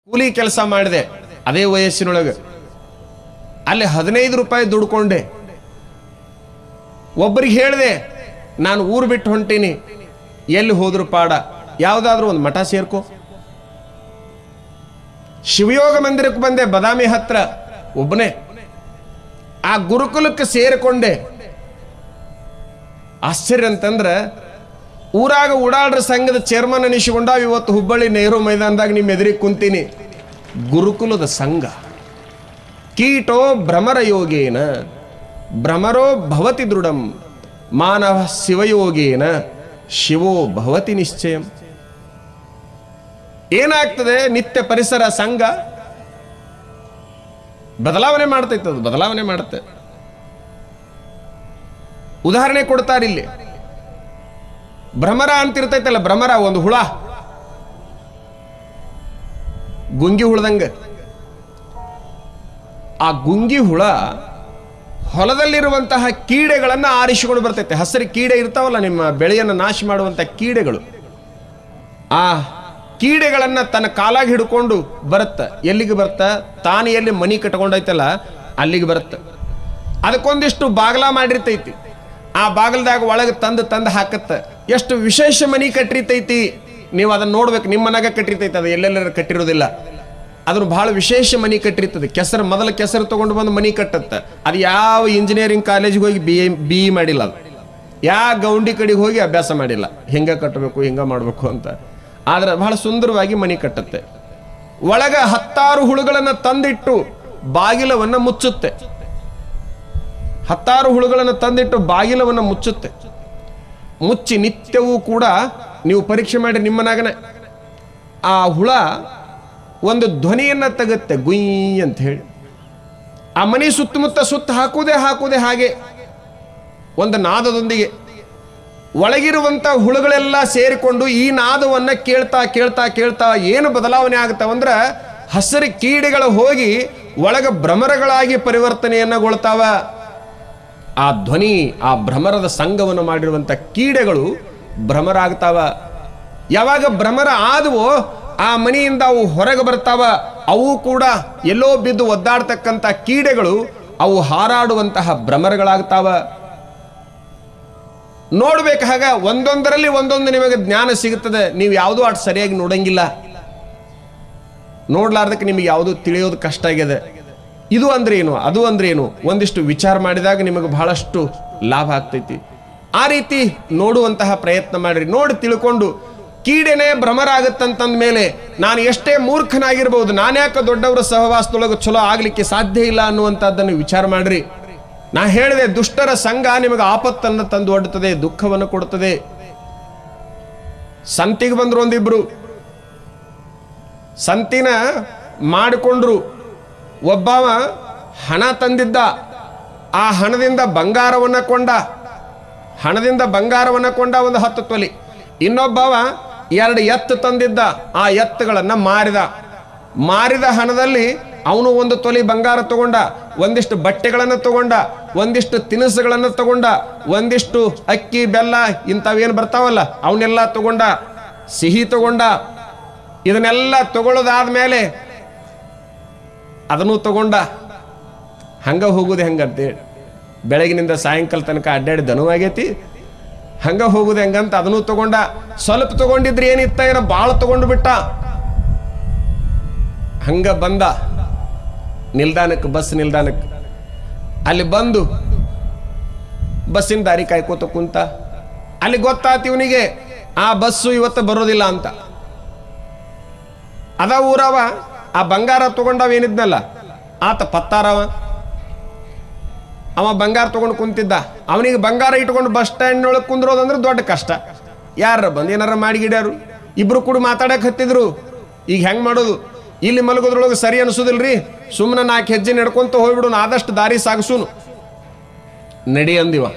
ಕೂಲಿ ಕೆಲಸ ಮಾಡಿದೆ ಅದೇ ವಯಸ್ಸಿನೊಳಗೆ ಅಲ್ಲಿ ಹದಿನೈದು ರೂಪಾಯಿ ದುಡ್ಕೊಂಡೆ ಒಬ್ಬರಿಗೆ ಹೇಳಿದೆ ನಾನು ಊರು ಬಿಟ್ಟು ಹೊಂಟೀನಿ ಎಲ್ಲಿ ಹೋದ್ರು ಪಾಡ ಯಾವುದಾದ್ರೂ ಒಂದು ಮಠ ಸೇರ್ಕೋ ಶಿವಯೋಗ ಮಂದಿರಕ್ಕೆ ಬಂದೆ ಬದಾಮಿ ಹತ್ರ ಒಬ್ಬನೇ ಆ ಗುರುಕುಲಕ್ಕೆ ಸೇರಿಕೊಂಡೆ ಆಶ್ಚರ್ಯ ಅಂತಂದ್ರ ಊರಾಗ ಉಡಾಳ್ರ ಸಂಘದ ಚೇರ್ಮನ್ ಅನಿಸಿಕೊಂಡ ಇವತ್ತು ಹುಬ್ಬಳ್ಳಿ ನೆಹರು ಮೈದಾನದಾಗ ನಿಮ್ಮ ಎದುರಿಗೆ ಕುಂತೀನಿ ಗುರುಕುಲದ ಸಂಘ ಕೀಟೋ ಭ್ರಮರ ಯೋಗೇನ ಭ್ರಮರೋ ಭವತಿ ದೃಢಂ ಮಾನವ ಶಿವಯೋಗೇನ ಶಿವೋ ಭವತಿ ನಿಶ್ಚಯಂ ಏನಾಗ್ತದೆ ನಿತ್ಯ ಪರಿಸರ ಸಂಘ ಬದಲಾವಣೆ ಮಾಡ್ತೈತೆ ಅದು ಬದಲಾವಣೆ ಮಾಡುತ್ತೆ ಉದಾಹರಣೆ ಕೊಡ್ತಾರೆ ಇಲ್ಲಿ ಭ್ರಮರ ಅಂತಿರ್ತೈತಲ್ಲ ಭ್ರಮರ ಒಂದು ಹುಳ ಗುಂಗಿ ಹುಳದಂಗ ಆ ಗುಂಗಿ ಹುಳ ಹೊಲದಲ್ಲಿರುವಂತಹ ಕೀಡೆಗಳನ್ನು ಆರಿಸಿಕೊಂಡು ಬರ್ತೈತೆ ಹಸಿರು ಕೀಡೆ ಇರ್ತಾವಲ್ಲ ನಿಮ್ಮ ಬೆಳೆಯನ್ನು ನಾಶ ಮಾಡುವಂಥ ಕೀಡೆಗಳು ಆ ಕೀಡೆಗಳನ್ನ ತನ್ನ ಕಾಲಾಗಿ ಹಿಡ್ಕೊಂಡು ಬರುತ್ತ ಎಲ್ಲಿಗೆ ಬರುತ್ತ ತಾನು ಎಲ್ಲಿ ಮನಿ ಕಟ್ಕೊಂಡೈತಲ್ಲ ಅಲ್ಲಿಗೆ ಬರುತ್ತ ಅದಕ್ಕೊಂದಿಷ್ಟು ಬಾಗಲ ಮಾಡಿರ್ತೈತಿ ಆ ಬಾಗಲದಾಗ ಒಳಗೆ ತಂದು ತಂದು ಹಾಕತ್ತ ಎಷ್ಟು ವಿಶೇಷ ಮನಿ ಕಟ್ಟಿರ್ತೈತಿ ನೀವು ಅದನ್ನ ನೋಡ್ಬೇಕು ನಿಮ್ಮ ಮನೆಗೆ ಕಟ್ಟಿರ್ತೈತಿ ಅದು ಎಲ್ಲೆಲ್ಲರ ಕಟ್ಟಿರೋದಿಲ್ಲ ಅದನ್ನು ಬಹಳ ವಿಶೇಷ ಮನಿ ಕಟ್ಟಿರ್ತದೆ ಕೆಸರು ಮೊದಲ ಕೆಸರು ತಗೊಂಡು ಬಂದು ಮನಿ ಕಟ್ಟತ್ತ ಅದು ಯಾವ ಇಂಜಿನಿಯರಿಂಗ್ ಕಾಲೇಜಿಗೆ ಹೋಗಿ ಬಿ ಎ ಬಿ ಇ ಮಾಡಿಲ್ಲ ಅದು ಯಾವ ಗೌಂಡಿ ಕಡೆಗೆ ಹೋಗಿ ಅಭ್ಯಾಸ ಮಾಡಿಲ್ಲ ಹಿಂಗ ಕಟ್ಟಬೇಕು ಹಿಂಗ ಮಾಡಬೇಕು ಅಂತ ಆದ್ರೆ ಬಹಳ ಸುಂದರವಾಗಿ ಮನಿ ಕಟ್ಟತ್ತೆ ಒಳಗ ಹತ್ತಾರು ಹುಳುಗಳನ್ನ ತಂದಿಟ್ಟು ಬಾಗಿಲವನ್ನ ಮುಚ್ಚುತ್ತೆ ಹತ್ತಾರು ಹುಳುಗಳನ್ನು ತಂದಿಟ್ಟು ಬಾಗಿಲವನ್ನ ಮುಚ್ಚುತ್ತೆ ಮುಚ್ಚಿ ನಿತ್ಯವೂ ಕೂಡ ನೀವು ಪರೀಕ್ಷೆ ಮಾಡಿ ನಿಮ್ಮನಾಗನೆ ಆ ಹುಳ ಒಂದು ಧ್ವನಿಯನ್ನ ತೆಗುತ್ತೆ ಗುಯ್ ಅಂತ ಹೇಳಿ ಆ ಮನೆ ಸುತ್ತಮುತ್ತ ಸುತ್ತ ಹಾಕುವುದೇ ಹಾಕುವುದೇ ಹಾಗೆ ಒಂದು ನಾದದೊಂದಿಗೆ ಒಳಗಿರುವಂತ ಹುಳುಗಳೆಲ್ಲ ಸೇರಿಕೊಂಡು ಈ ನಾದವನ್ನ ಕೇಳ್ತಾ ಕೇಳ್ತಾ ಕೇಳ್ತಾ ಏನು ಬದಲಾವಣೆ ಆಗುತ್ತಾವಂದ್ರ ಹಸಿರು ಕೀಡೆಗಳು ಹೋಗಿ ಒಳಗ ಭ್ರಮರಗಳಾಗಿ ಪರಿವರ್ತನೆಯನ್ನಗೊಳ್ತಾವ ಆ ಧ್ವನಿ ಆ ಭ್ರಮರದ ಸಂಘವನ್ನು ಮಾಡಿರುವಂತ ಕೀಡೆಗಳು ಭ್ರಮರ ಆಗ್ತಾವ ಯಾವಾಗ ಭ್ರಮರ ಆದವೋ ಆ ಮನೆಯಿಂದ ಅವು ಹೊರಗೆ ಬರ್ತಾವ ಅವು ಕೂಡ ಎಲ್ಲೋ ಬಿದ್ದು ಒದ್ದಾಡ್ತಕ್ಕಂಥ ಕೀಡೆಗಳು ಅವು ಹಾರಾಡುವಂತಹ ಭ್ರಮರಗಳಾಗ್ತಾವ ನೋಡ್ಬೇಕು ಹಾಗ ಒಂದೊಂದರಲ್ಲಿ ಒಂದೊಂದು ನಿಮಗೆ ಜ್ಞಾನ ಸಿಗುತ್ತದೆ ನೀವು ಯಾವುದೂ ಅಷ್ಟು ಸರಿಯಾಗಿ ನೋಡಂಗಿಲ್ಲ ನೋಡ್ಲಾರ್ದಕ್ಕೆ ನಿಮಗೆ ಯಾವುದು ತಿಳಿಯೋದು ಕಷ್ಟ ಆಗಿದೆ ಇದು ಅಂದ್ರೆ ಏನು ಅದು ಅಂದ್ರೆ ಏನು ಒಂದಿಷ್ಟು ವಿಚಾರ ಮಾಡಿದಾಗ ನಿಮಗೆ ಬಹಳಷ್ಟು ಲಾಭ ಆಗ್ತೈತಿ ಆ ರೀತಿ ನೋಡುವಂತಹ ಪ್ರಯತ್ನ ಮಾಡಿರಿ ನೋಡಿ ತಿಳ್ಕೊಂಡು ಕೀಡೆನೇ ಭ್ರಮರ ಆಗುತ್ತಂತಂದ ಮೇಲೆ ನಾನು ಎಷ್ಟೇ ಮೂರ್ಖನಾಗಿರ್ಬೋದು ನಾನ್ಯಾಕೆ ದೊಡ್ಡವರ ಸಹವಾಸದೊಳಗೆ ಚಲೋ ಆಗ್ಲಿಕ್ಕೆ ಸಾಧ್ಯ ಇಲ್ಲ ಅನ್ನುವಂಥದ್ದನ್ನು ವಿಚಾರ ಮಾಡ್ರಿ ನಾ ಹೇಳಿದೆ ದುಷ್ಟರ ಸಂಘ ನಿಮಗೆ ಆಪತ್ತನ್ನು ತಂದು ಒಡ್ಡುತ್ತದೆ ದುಃಖವನ್ನು ಕೊಡುತ್ತದೆ ಸಂತಿಗೆ ಬಂದ್ರು ಒಂದಿಬ್ರು ಸಂತಿನ ಮಾಡಿಕೊಂಡ್ರು ಒಬ್ಬವ ಹಣ ತಂದಿದ್ದ ಆ ಹಣದಿಂದ ಬಂಗಾರವನ್ನ ಕೊಂಡ ಹಣದಿಂದ ಬಂಗಾರವನ್ನ ಕೊಂಡ ಒಂದು ಹತ್ತು ತೊಲಿ ಇನ್ನೊಬ್ಬವ ಎರಡು ಎತ್ತು ತಂದಿದ್ದ ಆ ಎತ್ತುಗಳನ್ನ ಮಾರಿದ ಮಾರಿದ ಹಣದಲ್ಲಿ ಅವನು ಒಂದು ತೊಲಿ ಬಂಗಾರ ತಗೊಂಡ ಒಂದಿಷ್ಟು ಬಟ್ಟೆಗಳನ್ನು ತಗೊಂಡ ಒಂದಿಷ್ಟು ತಿನಿಸುಗಳನ್ನು ತಗೊಂಡ ಒಂದಿಷ್ಟು ಅಕ್ಕಿ ಬೆಲ್ಲ ಇಂಥವೇನು ಬರ್ತಾವಲ್ಲ ಅವನ್ನೆಲ್ಲ ತಗೊಂಡ ಸಿಹಿ ತಗೊಂಡ ಇದನ್ನೆಲ್ಲ ತಗೊಳ್ಳೋದಾದ್ಮೇಲೆ ಅದನ್ನು ತಗೊಂಡ ಹಂಗ ಹೋಗುದು ಹೆಂಗಂತೇಳಿ ಬೆಳಗಿನಿಂದ ಸಾಯಂಕಾಲ ತನಕ ಅಡ್ಡಾಡಿ ದನುವಾಗೈತಿ ಹಂಗ ಹೋಗುದು ಹೆಂಗಂತ ಅದನ್ನು ತಗೊಂಡ ಸ್ವಲ್ಪ ತಗೊಂಡಿದ್ರೆ ಏನಿತ್ತ ಏನೋ ಭಾಳ ತಗೊಂಡು ಬಿಟ್ಟ ಹಂಗ ಬಂದ ನಿಲ್ದಾಣಕ್ಕೆ ಬಸ್ ನಿಲ್ದಾಣಕ್ಕೆ ಅಲ್ಲಿ ಬಂದು ಬಸ್ಸಿನ ದಾರಿ ಕಾಯ್ಕೋತ ಕುಂತ ಅಲ್ಲಿ ಗೊತ್ತಾತ ಇವನಿಗೆ ಆ ಬಸ್ಸು ಇವತ್ತು ಬರೋದಿಲ್ಲ ಅಂತ ಅದ ಊರವ ಆ ಬಂಗಾರ ತಗೊಂಡವ ಏನಿದ್ನಲ್ಲ ಆತ ಪತ್ತಾರವ ಅವ ಬಂಗಾರ ತಗೊಂಡು ಕುಂತಿದ್ದ ಅವನಿಗೆ ಬಂಗಾರ ಇಟ್ಕೊಂಡು ಬಸ್ ಸ್ಟ್ಯಾಂಡ್ ಒಳಗೆ ಕುಂದ್ರೋದಂದ್ರೆ ದೊಡ್ಡ ಕಷ್ಟ ಯಾರ ಬಂದು ಏನಾರ ಮಾಡಿ ಗಿಡ್ಯಾರು ಇಬ್ರು ಕೂಡ ಮಾತಾಡಕ್ ಹತ್ತಿದ್ರು ಈಗ ಹೆಂಗ್ ಮಾಡೋದು ಇಲ್ಲಿ ಮಲಗೋದ್ರೊಳಗೆ ಸರಿ ಅನ್ಸೋದಿಲ್ರಿ ಸುಮ್ಮನೆ ನಾಲ್ಕು ಹೆಜ್ಜೆ ನಡ್ಕೊಂತ ಹೋಗ್ಬಿಡು ಆದಷ್ಟು ದಾರಿ ಸಾಗಿಸುನು ನಡಿ ಅಂದಿವ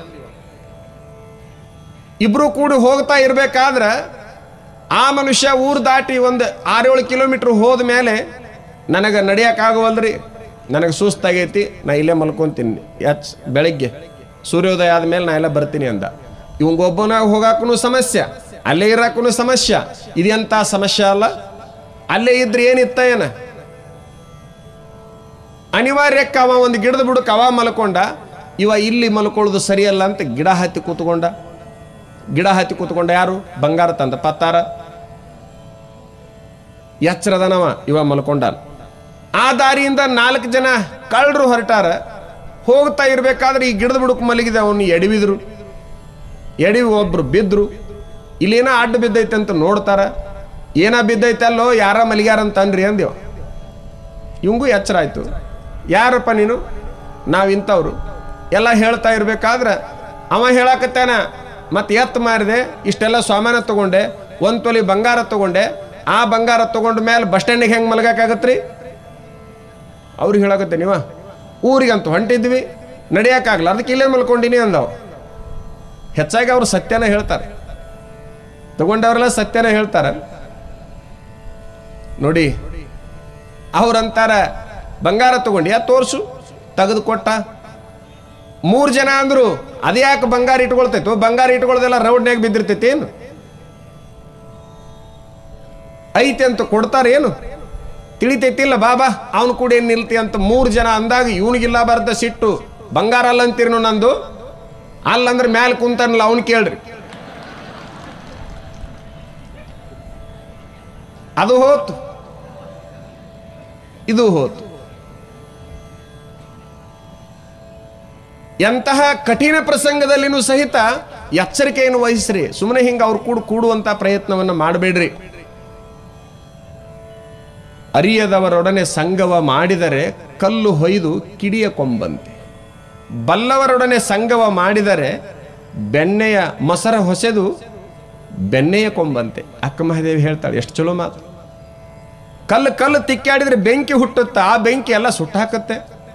ಇಬ್ರು ಕೂಡಿ ಹೋಗ್ತಾ ಇರ್ಬೇಕಾದ್ರೆ ಆ ಮನುಷ್ಯ ಊರು ದಾಟಿ ಒಂದು ಆರೇಳು ಕಿಲೋಮೀಟರ್ ಹೋದ ಮೇಲೆ ನನಗೆ ನಡಿಯೋಕ್ಕಾಗವಲ್ರಿ ನನಗೆ ಸುಸ್ತಾಗೈತಿ ನಾ ಇಲ್ಲೇ ಮಲ್ಕೊಂತೀನಿ ಯಾಚ್ ಬೆಳಗ್ಗೆ ಸೂರ್ಯೋದಯ ಆದ್ಮೇಲೆ ನಾ ಎಲ್ಲ ಬರ್ತೀನಿ ಅಂದ ಇವಂಗೊಬ್ಬನಾಗ ಹೋಗಾಕೂ ಸಮಸ್ಯೆ ಅಲ್ಲೇ ಇರಾಕೂ ಸಮಸ್ಯೆ ಇದೆಂಥ ಸಮಸ್ಯೆ ಅಲ್ಲ ಅಲ್ಲೇ ಇದ್ರೆ ಏನಿತ್ತ ಏನ ಅನಿವಾರ್ಯಕ್ಕೆ ಅವ ಒಂದು ಗಿಡದ ಬುಡಕ್ಕೆ ಅವ ಮಲ್ಕೊಂಡ ಇವ ಇಲ್ಲಿ ಮಲ್ಕೊಳ್ಳೋದು ಸರಿಯಲ್ಲ ಅಂತ ಗಿಡ ಹತ್ತಿ ಕೂತ್ಕೊಂಡ ಗಿಡ ಹತ್ತಿ ಕೂತ್ಕೊಂಡ ಯಾರು ಬಂಗಾರ ತಂದ ಪತ್ತಾರ ಎಚ್ಚರದನವ ಇವ ಮಲ್ಕೊಂಡ ಆ ದಾರಿಯಿಂದ ನಾಲ್ಕು ಜನ ಕಳ್ಳರು ಹೊರಟಾರ ಹೋಗ್ತಾ ಇರ್ಬೇಕಾದ್ರೆ ಈ ಗಿಡದ ಬುಡಕ್ಕೆ ಮಲಗಿದೆ ಅವನು ಎಡವಿದ್ರು ಎಡವಿ ಒಬ್ರು ಬಿದ್ರು ಇಲ್ಲೇನೋ ಅಡ್ಡ ಬಿದ್ದೈತೆ ಅಂತ ನೋಡ್ತಾರ ಏನ ಬಿದ್ದೈತೆ ಅಲ್ಲೋ ಯಾರ ಮಲಿಗ್ಯಾರ ಅಂತ ಅನ್ರಿ ಅಂದೇವ ಇವಂಗೂ ಎಚ್ಚರ ಆಯ್ತು ಯಾರಪ್ಪ ನೀನು ನಾವು ಇಂಥವ್ರು ಎಲ್ಲ ಹೇಳ್ತಾ ಇರ್ಬೇಕಾದ್ರೆ ಅವ ಹೇಳಕತ್ತಾನ ಮತ್ತೆ ಎತ್ತು ಮಾರಿದೆ ಇಷ್ಟೆಲ್ಲ ಸಾಮಾನು ತಗೊಂಡೆ ಒಂದು ತೊಲಿ ಬಂಗಾರ ತಗೊಂಡೆ ಆ ಬಂಗಾರ ತಗೊಂಡ ಮೇಲೆ ಬಸ್ ಸ್ಟ್ಯಾಂಡಿಗೆ ಹೆಂಗೆ ಮಲಗಕ್ಕಾಗತ್ರಿ ಅವ್ರಿಗೆ ಹೇಳಕತ್ತೆ ನೀವ ಊರಿಗಂತೂ ಹೊಂಟಿದ್ವಿ ನಡೆಯೋಕ್ಕಾಗಲ್ಲ ಅದಕ್ಕೆ ಇಲ್ಲೇ ಮಲ್ಕೊಂಡಿನಿ ಅಂದವ ಹೆಚ್ಚಾಗಿ ಅವರು ಸತ್ಯನ ಹೇಳ್ತಾರೆ ತಗೊಂಡವರೆಲ್ಲ ಸತ್ಯನ ಹೇಳ್ತಾರೆ ನೋಡಿ ಅವ್ರಂತಾರ ಬಂಗಾರ ತಗೊಂಡ್ಯಾ ತೋರ್ಸು ತೆಗೆದು ಕೊಟ್ಟ ಮೂರು ಜನ ಅಂದ್ರು ಅದ್ಯಾಕೆ ಬಂಗಾರ ಇಟ್ಕೊಳ್ತೈತು ಬಂಗಾರ ಇಟ್ಕೊಳ್ಳೋದೆಲ್ಲ ರೌಡ್ನ್ಯಾಗ ಬಿದ್ದಿರ್ತೈತಿ ಏನು ಐತೆ ಅಂತ ಕೊಡ್ತಾರೇನು ತಿಳಿತೈತಿಲ್ಲ ಬಾಬಾ ಅವನು ಕೂಡ ಏನ್ ನಿಲ್ತಿ ಅಂತ ಮೂರು ಜನ ಅಂದಾಗ ಇವನಿಗಿಲ್ಲ ಬರ್ದ ಸಿಟ್ಟು ಬಂಗಾರ ಅಲ್ಲ ಅಂತೀರ್ನು ನಂದು ಅಲ್ಲಂದ್ರೆ ಮ್ಯಾಲ ಕುಂತಾನಲ್ಲ ಅವನು ಕೇಳ್ರಿ ಅದು ಹೋತು ಇದು ಹೋತು ಎಂತಹ ಕಠಿಣ ಪ್ರಸಂಗದಲ್ಲಿನೂ ಸಹಿತ ಎಚ್ಚರಿಕೆಯನ್ನು ವಹಿಸ್ರಿ ಸುಮ್ಮನೆ ಹಿಂಗೆ ಅವ್ರು ಕೂಡ ಕೂಡುವಂತ ಪ್ರಯತ್ನವನ್ನು ಮಾಡಬೇಡ್ರಿ ಅರಿಯದವರೊಡನೆ ಸಂಗವ ಮಾಡಿದರೆ ಕಲ್ಲು ಹೊಯ್ದು ಕಿಡಿಯ ಕೊಂಬಂತೆ ಬಲ್ಲವರೊಡನೆ ಸಂಗವ ಮಾಡಿದರೆ ಬೆಣ್ಣೆಯ ಮೊಸರ ಹೊಸೆದು ಬೆಣ್ಣೆಯ ಕೊಂಬಂತೆ ಅಕ್ಕ ಮಹಾದೇವಿ ಹೇಳ್ತಾಳೆ ಎಷ್ಟು ಚಲೋ ಮಾತು ಕಲ್ಲು ಕಲ್ಲು ತಿಕ್ಕಾಡಿದ್ರೆ ಬೆಂಕಿ ಹುಟ್ಟುತ್ತಾ ಆ ಬೆಂಕಿ ಎಲ್ಲ ಸುಟ್ಟಾಕತ್ತೆ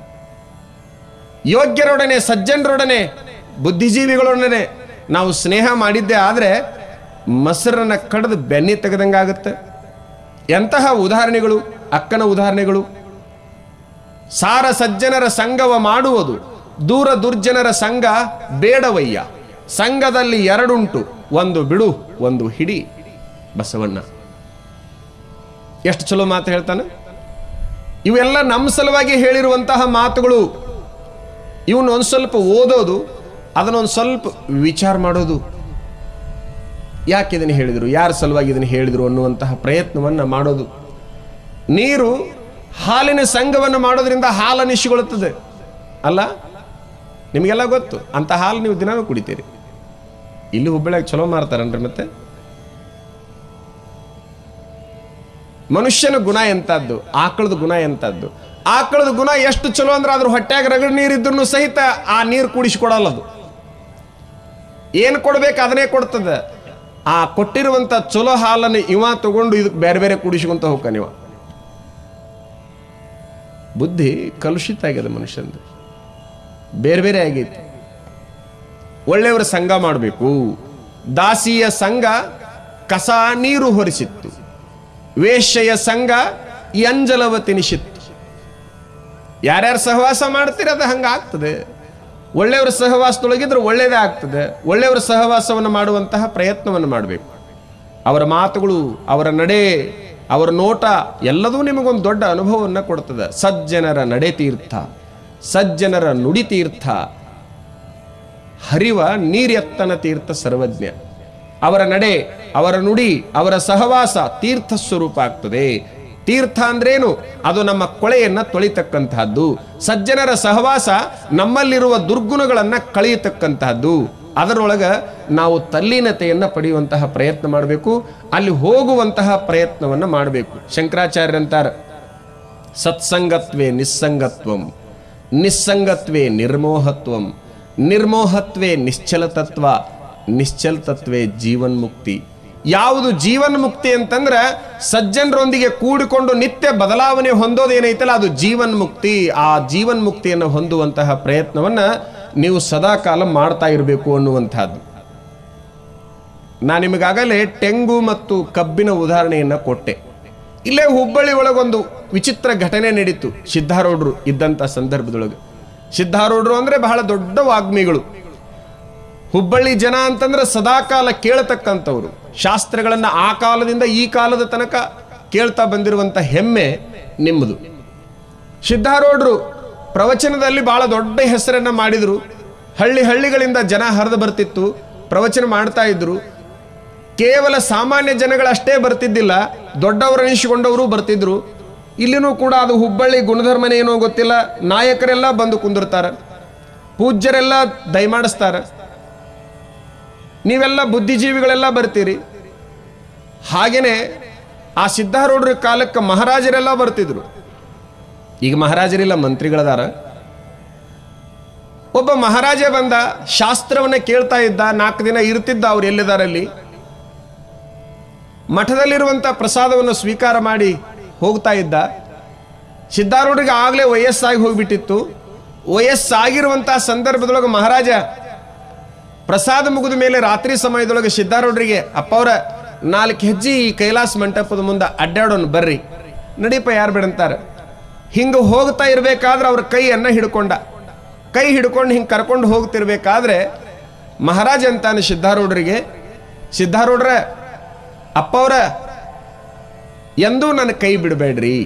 ಯೋಗ್ಯರೊಡನೆ ಸಜ್ಜನರೊಡನೆ ಬುದ್ಧಿಜೀವಿಗಳೊಡನೆ ನಾವು ಸ್ನೇಹ ಮಾಡಿದ್ದೆ ಆದರೆ ಮೊಸರನ್ನ ಕಡ್ದು ಬೆನ್ನಿ ತೆಗೆದಂಗಾಗುತ್ತೆ ಎಂತಹ ಉದಾಹರಣೆಗಳು ಅಕ್ಕನ ಉದಾಹರಣೆಗಳು ಸಾರ ಸಜ್ಜನರ ಸಂಗವ ಮಾಡುವುದು ದೂರ ದುರ್ಜನರ ಸಂಘ ಬೇಡವಯ್ಯ ಸಂಘದಲ್ಲಿ ಎರಡುಂಟು ಒಂದು ಬಿಡು ಒಂದು ಹಿಡಿ ಬಸವಣ್ಣ ಎಷ್ಟು ಚಲೋ ಮಾತು ಹೇಳ್ತಾನೆ ಇವೆಲ್ಲ ನಮ್ಮ ಸಲುವಾಗಿ ಹೇಳಿರುವಂತಹ ಮಾತುಗಳು ಇವನು ಒಂದು ಸ್ವಲ್ಪ ಓದೋದು ಅದನ್ನೊಂದು ಸ್ವಲ್ಪ ವಿಚಾರ ಮಾಡೋದು ಯಾಕೆ ಇದನ್ನು ಹೇಳಿದರು ಯಾರ ಸಲುವಾಗಿ ಇದನ್ನು ಹೇಳಿದರು ಅನ್ನುವಂತಹ ಪ್ರಯತ್ನವನ್ನು ಮಾಡೋದು ನೀರು ಹಾಲಿನ ಸಂಘವನ್ನು ಮಾಡೋದ್ರಿಂದ ಹಾಲು ನಿಶಿಗೊಳ್ಳುತ್ತದೆ ಅಲ್ಲ ನಿಮಗೆಲ್ಲ ಗೊತ್ತು ಅಂತ ಹಾಲು ನೀವು ದಿನಾನೂ ಕುಡಿತೀರಿ ಇಲ್ಲಿ ಹುಬ್ಬಳ್ಳಿಯಾಗ ಚಲೋ ಮಾರ್ತಾರನ್ರಿ ಮತ್ತೆ ಮನುಷ್ಯನ ಗುಣ ಎಂತದ್ದು ಆಕಳದ ಗುಣ ಎಂತದ್ದು ಆಕಳದ ಗುಣ ಎಷ್ಟು ಚಲೋ ಅಂದ್ರೆ ಅದ್ರ ಹೊಟ್ಯಾಗ ರಗಡ್ ನೀರಿದ್ರು ಸಹಿತ ಆ ನೀರು ಕುಡಿಸಿಕೊಡಲ್ಲ ಅದು ಏನು ಕೊಡ್ಬೇಕು ಅದನ್ನೇ ಕೊಡ್ತದೆ ಆ ಕೊಟ್ಟಿರುವಂತ ಚಲೋ ಹಾಲನ್ನು ಇವ ತಗೊಂಡು ಇದಕ್ಕೆ ಬೇರೆ ಬೇರೆ ಕುಡಿಸ್ಕೊಂತ ಹೋಗ್ತಾನೆ ಇವ ಬುದ್ಧಿ ಕಲುಷಿತ ಆಗ್ಯದ ಮನುಷ್ಯಂದು ಬೇರೆ ಬೇರೆ ಆಗೈತಿ ಒಳ್ಳೆಯವರ ಸಂಘ ಮಾಡಬೇಕು ದಾಸಿಯ ಸಂಘ ಕಸ ನೀರು ಹೊರಿಸಿತ್ತು ವೇಶ್ಯೆಯ ಸಂಘ ಎಂಜಲವ ತಿನಿಸಿತ್ತು ಯಾರ್ಯಾರು ಸಹವಾಸ ಮಾಡ್ತೀರ ಅದು ಹಂಗ ಆಗ್ತದೆ ಒಳ್ಳೆಯವರ ಸಹವಾಸದೊಳಗಿದ್ರೆ ಒಳ್ಳೆಯದೇ ಆಗ್ತದೆ ಒಳ್ಳೆಯವರ ಸಹವಾಸವನ್ನು ಮಾಡುವಂತಹ ಪ್ರಯತ್ನವನ್ನು ಮಾಡಬೇಕು ಅವರ ಮಾತುಗಳು ಅವರ ನಡೆ ಅವರ ನೋಟ ಎಲ್ಲದೂ ನಿಮಗೊಂದು ದೊಡ್ಡ ಅನುಭವವನ್ನು ಕೊಡ್ತದೆ ಸಜ್ಜನರ ನಡೆ ತೀರ್ಥ ಸಜ್ಜನರ ನುಡಿ ತೀರ್ಥ ಹರಿವ ನೀರ್ಯತ್ತನ ತೀರ್ಥ ಸರ್ವಜ್ಞ ಅವರ ನಡೆ ಅವರ ನುಡಿ ಅವರ ಸಹವಾಸ ತೀರ್ಥ ಸ್ವರೂಪ ಆಗ್ತದೆ ತೀರ್ಥ ಅಂದ್ರೇನು ಅದು ನಮ್ಮ ಕೊಳೆಯನ್ನ ತೊಳಿತಕ್ಕಂತಹದ್ದು ಸಜ್ಜನರ ಸಹವಾಸ ನಮ್ಮಲ್ಲಿರುವ ದುರ್ಗುಣಗಳನ್ನ ಕಳೆಯತಕ್ಕಂತಹದ್ದು ಅದರೊಳಗ ನಾವು ತಲ್ಲೀನತೆಯನ್ನ ಪಡೆಯುವಂತಹ ಪ್ರಯತ್ನ ಮಾಡಬೇಕು ಅಲ್ಲಿ ಹೋಗುವಂತಹ ಪ್ರಯತ್ನವನ್ನ ಮಾಡಬೇಕು ಶಂಕರಾಚಾರ್ಯರಂತಾರ ಸತ್ಸಂಗತ್ವೇ ನಿಸ್ಸಂಗತ್ವಂ ನಿಸ್ಸಂಗತ್ವೇ ನಿರ್ಮೋಹತ್ವಂ ನಿರ್ಮೋಹತ್ವೇ ನಿಶ್ಚಲತತ್ವ ನಿಶ್ಚಲತತ್ವೇ ಜೀವನ್ಮುಕ್ತಿ ಯಾವುದು ಜೀವನ್ಮುಕ್ತಿ ಅಂತಂದ್ರೆ ಸಜ್ಜನರೊಂದಿಗೆ ಕೂಡಿಕೊಂಡು ನಿತ್ಯ ಬದಲಾವಣೆ ಹೊಂದೋದೇನೈತಲ್ಲ ಅದು ಜೀವನ್ಮುಕ್ತಿ ಆ ಜೀವನ್ಮುಕ್ತಿಯನ್ನು ಹೊಂದುವಂತಹ ಪ್ರಯತ್ನವನ್ನ ನೀವು ಸದಾಕಾಲ ಮಾಡ್ತಾ ಇರಬೇಕು ಅನ್ನುವಂಥದ್ದು ನಾನು ನಿಮಗಾಗಲೇ ಟೆಂಗು ಮತ್ತು ಕಬ್ಬಿನ ಉದಾಹರಣೆಯನ್ನು ಕೊಟ್ಟೆ ಇಲ್ಲೇ ಹುಬ್ಬಳ್ಳಿ ಒಳಗೊಂದು ವಿಚಿತ್ರ ಘಟನೆ ನಡೀತು ಸಿದ್ಧಾರೂಢರು ಇದ್ದಂಥ ಸಂದರ್ಭದೊಳಗೆ ಸಿದ್ಧಾರೂಢರು ಅಂದ್ರೆ ಬಹಳ ದೊಡ್ಡ ವಾಗ್ಮಿಗಳು ಹುಬ್ಬಳ್ಳಿ ಜನ ಅಂತಂದ್ರೆ ಸದಾಕಾಲ ಕೇಳತಕ್ಕಂಥವ್ರು ಶಾಸ್ತ್ರಗಳನ್ನ ಆ ಕಾಲದಿಂದ ಈ ಕಾಲದ ತನಕ ಕೇಳ್ತಾ ಬಂದಿರುವಂಥ ಹೆಮ್ಮೆ ನಿಮ್ಮದು ಸಿದ್ಧಾರೂಢರು ಪ್ರವಚನದಲ್ಲಿ ಬಹಳ ದೊಡ್ಡ ಹೆಸರನ್ನ ಮಾಡಿದ್ರು ಹಳ್ಳಿ ಹಳ್ಳಿಗಳಿಂದ ಜನ ಹರಿದು ಬರ್ತಿತ್ತು ಪ್ರವಚನ ಮಾಡ್ತಾ ಇದ್ರು ಕೇವಲ ಸಾಮಾನ್ಯ ಜನಗಳಷ್ಟೇ ಬರ್ತಿದ್ದಿಲ್ಲ ದೊಡ್ಡವರು ಎನಿಸಿಕೊಂಡವರು ಬರ್ತಿದ್ರು ಇಲ್ಲಿನೂ ಕೂಡ ಅದು ಹುಬ್ಬಳ್ಳಿ ಗುಣಧರ್ಮನೇ ಏನೋ ಗೊತ್ತಿಲ್ಲ ನಾಯಕರೆಲ್ಲ ಬಂದು ಕುಂದಿರ್ತಾರೆ ಪೂಜ್ಯರೆಲ್ಲ ದಯಮಾಡಿಸ್ತಾರೆ ನೀವೆಲ್ಲ ಬುದ್ಧಿಜೀವಿಗಳೆಲ್ಲ ಬರ್ತೀರಿ ಹಾಗೇನೆ ಆ ಸಿದ್ಧಾರೂಢರ ಕಾಲಕ್ಕೆ ಮಹಾರಾಜರೆಲ್ಲ ಬರ್ತಿದ್ರು ಈಗ ಮಹಾರಾಜರಿಲ್ಲ ಮಂತ್ರಿಗಳದಾರ ಒಬ್ಬ ಮಹಾರಾಜ ಬಂದ ಶಾಸ್ತ್ರವನ್ನ ಕೇಳ್ತಾ ಇದ್ದ ನಾಲ್ಕು ದಿನ ಇರ್ತಿದ್ದ ಅವ್ರು ಎಲ್ಲಿದಾರಲ್ಲಿ ಮಠದಲ್ಲಿರುವಂಥ ಪ್ರಸಾದವನ್ನು ಸ್ವೀಕಾರ ಮಾಡಿ ಹೋಗ್ತಾ ಇದ್ದ ಸಿದ್ಧಾರೂಢರಿಗೆ ಆಗಲೇ ವಯಸ್ಸಾಗಿ ಹೋಗ್ಬಿಟ್ಟಿತ್ತು ವಯಸ್ಸಾಗಿರುವಂಥ ಸಂದರ್ಭದೊಳಗೆ ಮಹಾರಾಜ ಪ್ರಸಾದ ಮುಗಿದ ಮೇಲೆ ರಾತ್ರಿ ಸಮಯದೊಳಗೆ ಸಿದ್ಧಾರೂಢರಿಗೆ ಅಪ್ಪ ಅವರ ನಾಲ್ಕು ಹೆಜ್ಜೆ ಈ ಕೈಲಾಸ ಮಂಟಪದ ಮುಂದೆ ಅಡ್ಡಾಡೋನು ಬರ್ರಿ ನಡೀಪ ಯಾರು ಬಿಡಂತಾರೆ ಹಿಂಗೆ ಹೋಗ್ತಾ ಇರಬೇಕಾದ್ರೆ ಅವ್ರ ಕೈಯನ್ನ ಹಿಡ್ಕೊಂಡ ಕೈ ಹಿಡ್ಕೊಂಡು ಹಿಂಗೆ ಕರ್ಕೊಂಡು ಹೋಗ್ತಿರ್ಬೇಕಾದ್ರೆ ಮಹಾರಾಜ ಅಂತಾನೆ ಸಿದ್ಧಾರೂಢರಿಗೆ ಸಿದ್ಧಾರೂಢರ ಅಪ್ಪ ಅವರ ಎಂದೂ ನನ್ನ ಕೈ ಬಿಡಬೇಡ್ರಿ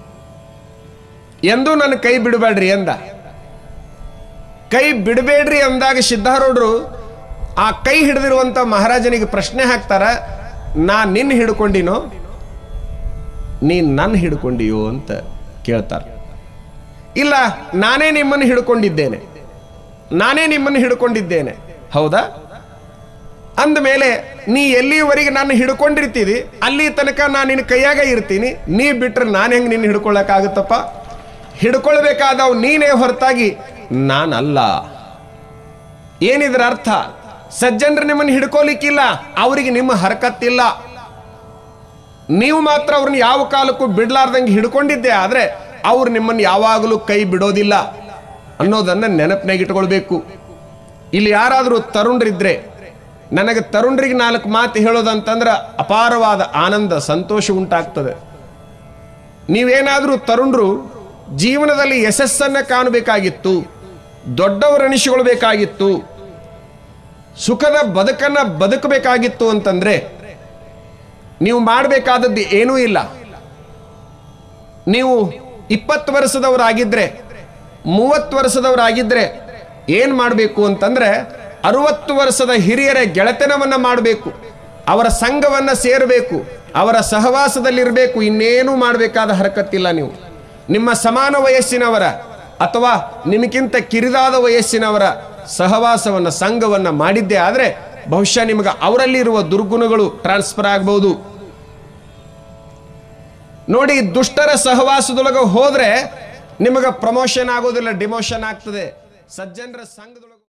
ಎಂದೂ ನನ್ನ ಕೈ ಬಿಡಬೇಡ್ರಿ ಎಂದ ಕೈ ಬಿಡಬೇಡ್ರಿ ಅಂದಾಗ ಸಿದ್ಧಾರೂಢರು ಆ ಕೈ ಹಿಡಿದಿರುವಂತ ಮಹಾರಾಜನಿಗೆ ಪ್ರಶ್ನೆ ಹಾಕ್ತಾರ ನಾ ನಿನ್ನ ಹಿಡ್ಕೊಂಡಿನೋ ನೀನ್ ನನ್ನ ಹಿಡ್ಕೊಂಡಿಯೋ ಅಂತ ಕೇಳ್ತಾರ ಇಲ್ಲ ನಾನೇ ನಿಮ್ಮನ್ನು ಹಿಡ್ಕೊಂಡಿದ್ದೇನೆ ನಾನೇ ನಿಮ್ಮನ್ನು ಹಿಡ್ಕೊಂಡಿದ್ದೇನೆ ಹೌದಾ ಅಂದ ಮೇಲೆ ನೀ ಎಲ್ಲಿವರೆಗೆ ನಾನು ಹಿಡ್ಕೊಂಡಿರ್ತೀವಿ ಅಲ್ಲಿ ತನಕ ನಾನು ನಿನ್ನ ಕೈಯಾಗ ಇರ್ತೀನಿ ನೀ ಬಿಟ್ರೆ ನಾನು ಹೆಂಗೆ ನಿನ್ನ ಹಿಡ್ಕೊಳ್ಳೋಕ್ಕಾಗುತ್ತಪ್ಪ ಹಿಡ್ಕೊಳ್ಬೇಕಾದವ್ ನೀನೇ ಹೊರತಾಗಿ ನಾನಲ್ಲ ಏನಿದ್ರ ಅರ್ಥ ಸಜ್ಜನರು ನಿಮ್ಮನ್ನು ಹಿಡ್ಕೋಲಿಕ್ಕಿಲ್ಲ ಅವರಿಗೆ ನಿಮ್ಮ ಹರಕತ್ತಿಲ್ಲ ನೀವು ಮಾತ್ರ ಅವ್ರನ್ನ ಯಾವ ಕಾಲಕ್ಕೂ ಬಿಡ್ಲಾರ್ದಂಗೆ ಹಿಡ್ಕೊಂಡಿದ್ದೆ ಆದ್ರೆ ಅವ್ರು ನಿಮ್ಮನ್ನು ಯಾವಾಗಲೂ ಕೈ ಬಿಡೋದಿಲ್ಲ ಅನ್ನೋದನ್ನ ನೆನಪಿನಾಗ ಇಟ್ಕೊಳ್ಬೇಕು ಇಲ್ಲಿ ಯಾರಾದರೂ ತರುಣರಿದ್ರೆ ನನಗೆ ತರುಣರಿಗೆ ನಾಲ್ಕು ಮಾತು ಹೇಳೋದಂತಂದ್ರೆ ಅಪಾರವಾದ ಆನಂದ ಸಂತೋಷ ಉಂಟಾಗ್ತದೆ ನೀವೇನಾದರೂ ತರುಣರು ಜೀವನದಲ್ಲಿ ಯಶಸ್ಸನ್ನ ಕಾಣಬೇಕಾಗಿತ್ತು ದೊಡ್ಡವರೆನಿಸಿಕೊಳ್ಬೇಕಾಗಿತ್ತು ಸುಖದ ಬದುಕನ್ನ ಬದುಕಬೇಕಾಗಿತ್ತು ಅಂತಂದ್ರೆ ನೀವು ಮಾಡಬೇಕಾದದ್ದು ಏನೂ ಇಲ್ಲ ನೀವು ಇಪ್ಪತ್ತು ವರ್ಷದವರಾಗಿದ್ರೆ ಮೂವತ್ತು ವರ್ಷದವರಾಗಿದ್ರೆ ಏನು ಮಾಡಬೇಕು ಅಂತಂದ್ರೆ ಅರುವತ್ತು ವರ್ಷದ ಹಿರಿಯರ ಗೆಳೆತನವನ್ನ ಮಾಡಬೇಕು ಅವರ ಸಂಘವನ್ನ ಸೇರಬೇಕು ಅವರ ಸಹವಾಸದಲ್ಲಿರಬೇಕು ಇನ್ನೇನು ಮಾಡಬೇಕಾದ ಹರಕತ್ತಿಲ್ಲ ನೀವು ನಿಮ್ಮ ಸಮಾನ ವಯಸ್ಸಿನವರ ಅಥವಾ ನಿಮಗಿಂತ ಕಿರಿದಾದ ವಯಸ್ಸಿನವರ ಸಹವಾಸವನ್ನ ಸಂಘವನ್ನ ಮಾಡಿದ್ದೇ ಆದ್ರೆ ಬಹುಶಃ ನಿಮಗೆ ಅವರಲ್ಲಿರುವ ದುರ್ಗುಣಗಳು ಟ್ರಾನ್ಸ್ಫರ್ ಆಗಬಹುದು ನೋಡಿ ದುಷ್ಟರ ಸಹವಾಸದೊಳಗೆ ಹೋದ್ರೆ ನಿಮಗೆ ಪ್ರಮೋಷನ್ ಆಗೋದಿಲ್ಲ ಡಿಮೋಷನ್ ಆಗ್ತದೆ ಸಜ್ಜನರ ಸಂಘದೊಳಗೆ